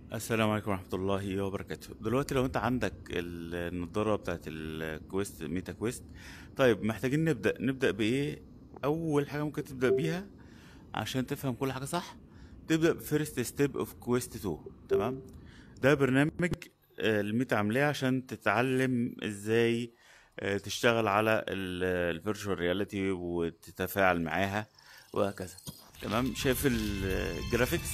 السلام عليكم ورحمة الله وبركاته دلوقتي لو انت عندك النضارة بتاعت الكويست ميتا كويست طيب محتاجين نبدأ نبدأ بإيه أول حاجة ممكن تبدأ بيها عشان تفهم كل حاجة صح تبدأ بفيرست ستيب اوف كويست 2 تمام ده برنامج آه، الميتا عاملاه عشان تتعلم ازاي آه، تشتغل على الفيرتشوال رياليتي وتتفاعل معاها وهكذا تمام شايف الجرافيكس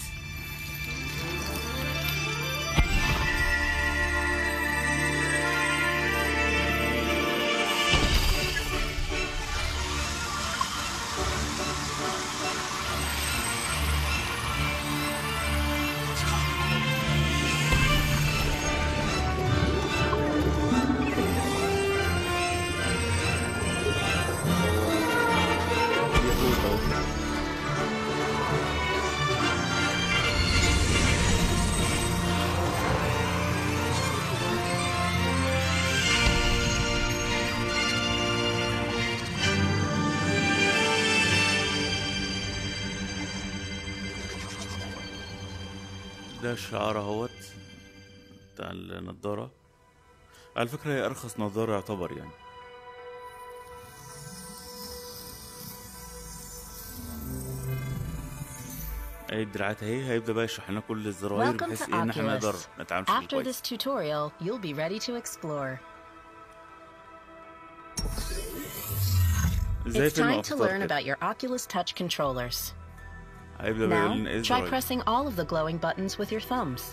ده الشعار اهوت بتاع النضارة على فكرة هي أرخص نضارة يعتبر يعني اهي الدراعات اهي هيبدأ بقى يشرح لنا كل الزراير Welcome بحيث to ايه ان احنا نقدر Oculus. نتعامل بشكل After كويس this tutorial, you'll be ready to explore. ازاي It's فيلم time to افاتار learn كده about your Oculus Touch controllers. هيبدأ بقى يقول لنا ايه Now, try الزراير pressing all of the glowing buttons with your thumbs.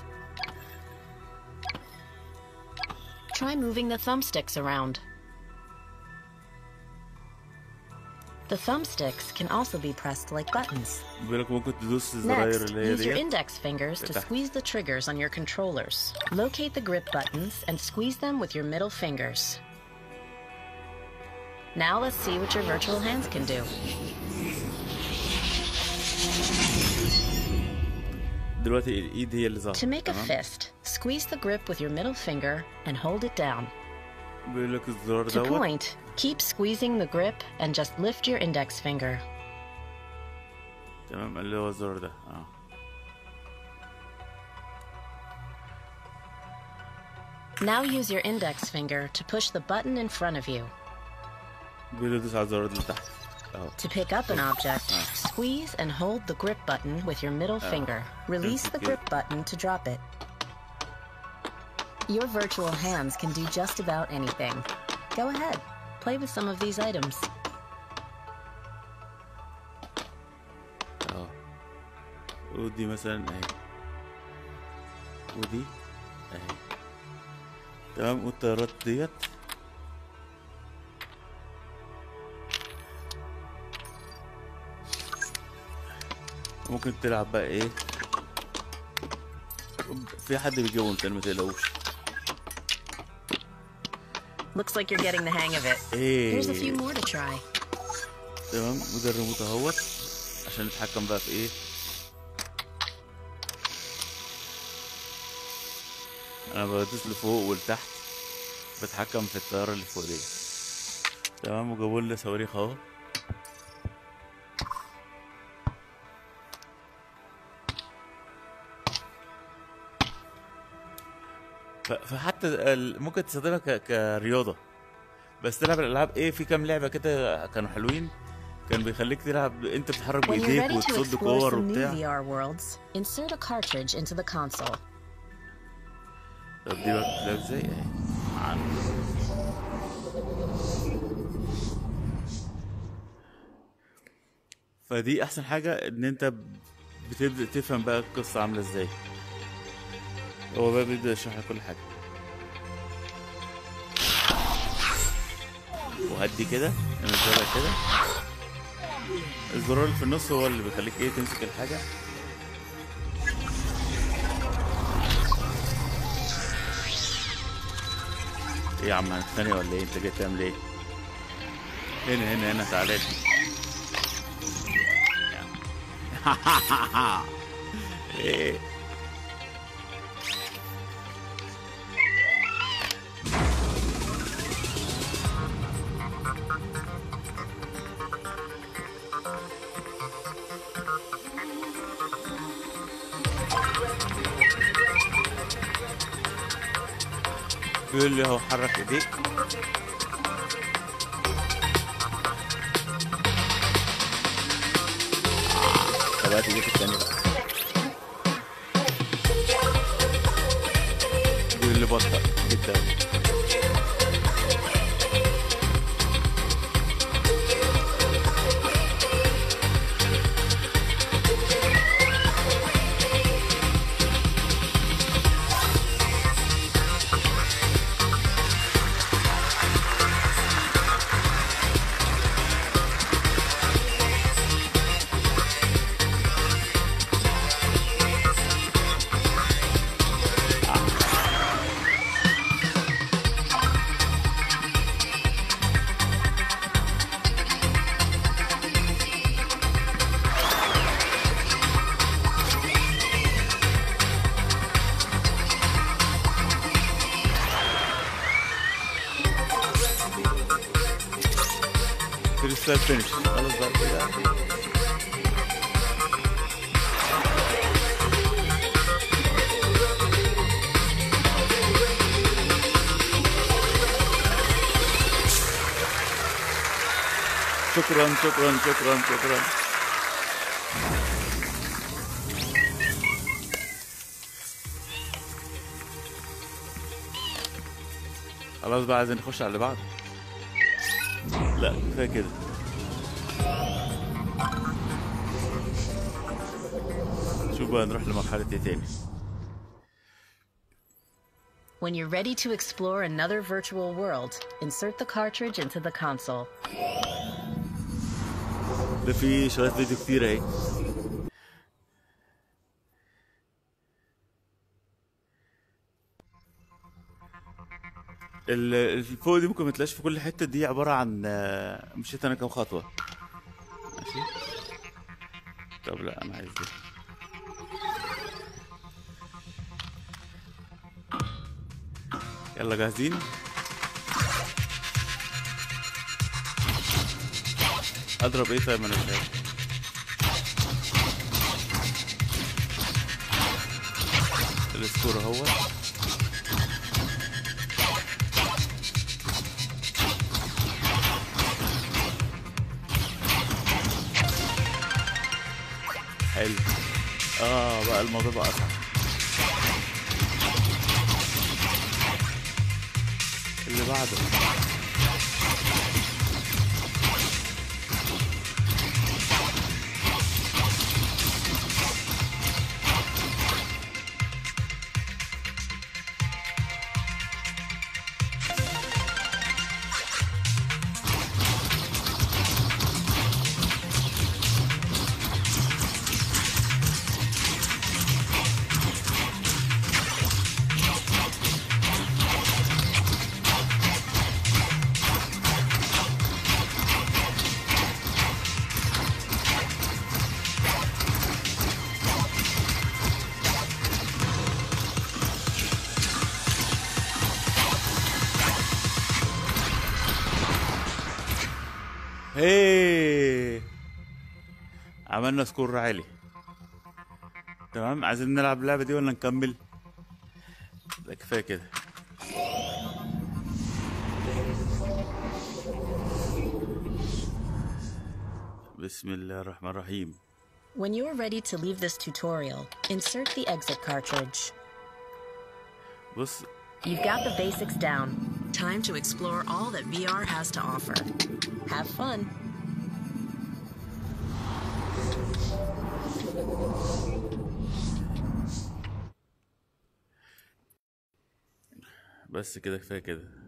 Try moving the thumbsticks around. The thumbsticks can also be pressed like buttons. بيقول لك ممكن تدوس الزراير Next, اللي هي use your ديت index fingers to لتحت. squeeze the triggers on your controllers. Locate the grip buttons and squeeze them with your middle fingers. Now let's see what your virtual hands can do. دلوقتي الايد هي اللي ظهرت To make a تمام fist, squeeze the grip with your middle finger and hold it down. بيقول لك الزرار To دوت point, keep squeezing the grip and just lift your index finger. تمام اللي هو الزرار ده اه Now use your index finger to push the button in front of you. بيقول له دوس على الزرار اللي تحت اهو To pick up an object, squeeze and hold the grip button with your middle finger. Release the grip button to drop it. Your virtual hands can do just about anything. Go ahead, play with some of these items. اه ودي مثلا اهي ودي اهي تمام والطيارات ديت ممكن تلعب بقى ايه في حد بيجاوب تاني ما تقلقوش Looks like you're getting the hang of it. ايه Here's a few more to try. تمام وده الريموت اهوت عشان نتحكم بقى في ايه انا بدوس لفوق ولتحت بتحكم في الطيارة اللي فوق دي تمام وجابوا لنا صواريخ اهو ف- فحتى ال- ممكن تستخدمها ك- كرياضة بس تلعب الالعاب ايه في كام لعبة كده كانوا حلوين كان بيخليك تلعب انت بتتحرك When you're بايديك ready to وتصد explore كور some new وبتاع VR worlds, insert a cartridge into the console. طب دي بقى بتلعب ازاي اهي عن- فدي احسن حاجة ان انت بتبدأ تفهم بقى القصة عاملة ازاي هو بقى بيبدأ يشرح لك كل حاجة وهدي كده انزلها كده الزرار اللي في النص هو اللي بيخليك ايه تمسك الحاجة ايه يا عم هنتخانق ولا ايه انت جاي تعمل ايه هنا هنا هنا تعالى لي ايه بيقول لي اهو حرك ايديك طب هات ايديك التانية بقى بيقول لي بطأ جدا كريستال فينش خلاص بقى كده شكرا شكرا شكرا شكرا خلاص بقى عايزين نخش على اللي بعده لا كفايه كده شوف بقى نروح لمرحلة ايه تاني When you're ready to explore another virtual world, insert the cartridge into the console. ده في شوية فيديو كتير اهي ال- اللي فوق دي ممكن ما تلاقيش في كل حتة دي عبارة عن آه، مشيت انا كام خطوة ماشي طب لا انا عايز دي يلا جاهزين اضرب ايه طيب ما انا مش عارف السكور اهو حلو اه بقى الموضوع بقى اصعب اللي بعده هي عملنا سكور عالي تمام عايزين نلعب اللعبة دي ولا نكمل لا كفاية كده بسم الله الرحمن الرحيم When you are ready to leave this tutorial, insert the exit cartridge. بص You've got the basics down. Time to explore all that VR has to offer. Have fun. بس كده كفاية كده